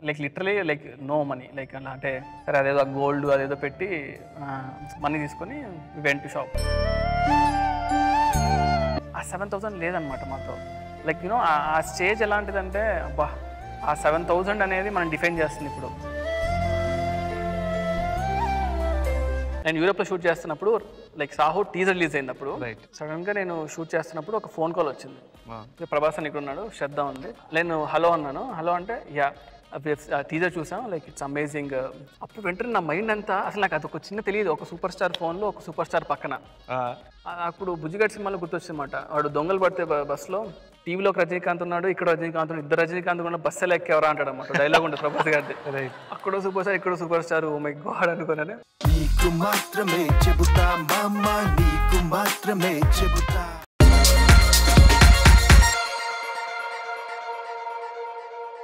Like literally like no money like అలా అంటే సరే అదేదో గోల్డ్ అదేదో పెట్టి మనీ తీసుకొని వెంట్ షాప్ ఆ సెవెన్ థౌసండ్ లేదనమాట మాతో లైక్ యూనో ఆ స్టేజ్ ఎలాంటిదంటే అబ్బా ఆ సెవెన్ థౌసండ్ అనేది మనం డిఫైన్ చేస్తుంది ఇప్పుడు నేను యూరోప్లో షూట్ చేస్తున్నప్పుడు లైక్ సాహో టీజర్ రిలీజ్ అయినప్పుడు Right. సడన్గా నేను షూట్ చేస్తున్నప్పుడు ఒక ఫోన్ కాల్ వచ్చింది ఇక ప్రభాస్ అని ఇక్కడ ఉన్నాడు శ్రద్ధ ఉంది నేను హలో అన్నాను హలో అంటే యా టీజర్ చూసాం లైక్ ఇట్స్ అమేజింగ్ అప్పుడు వెంటనే నా మైండ్ అంతా అసలు నాకు అది ఒక చిన్న తెలియదు ఒక సూపర్ స్టార్ ఫోన్లో ఒక సూపర్ స్టార్ పక్కన ఆ, అప్పుడు బుజ్జిగడ్ సినిమాలో గుర్తొచ్చిందన్నమాట వాడు దొంగలు పడితే బ- బస్సులో టీవీలో ఒక రజనీకాంత్ ఉన్నాడు ఇక్కడ రజనీకాంత్ ఉన్నాడు ఇద్దరు రజనీకాంత్ కూడా బస్సు ఎక్కేవరా అంటాడు అనమాట డైలాగ్ ఉంటుంది ప్రభాస్ గారిది అక్కడో సూపర్ స్టార్ ఇక్కడ super star oh my god అనుకున్నాను నీకు మాత్రమే చెబుతా మామ నీకు మాత్రమే చెబుతా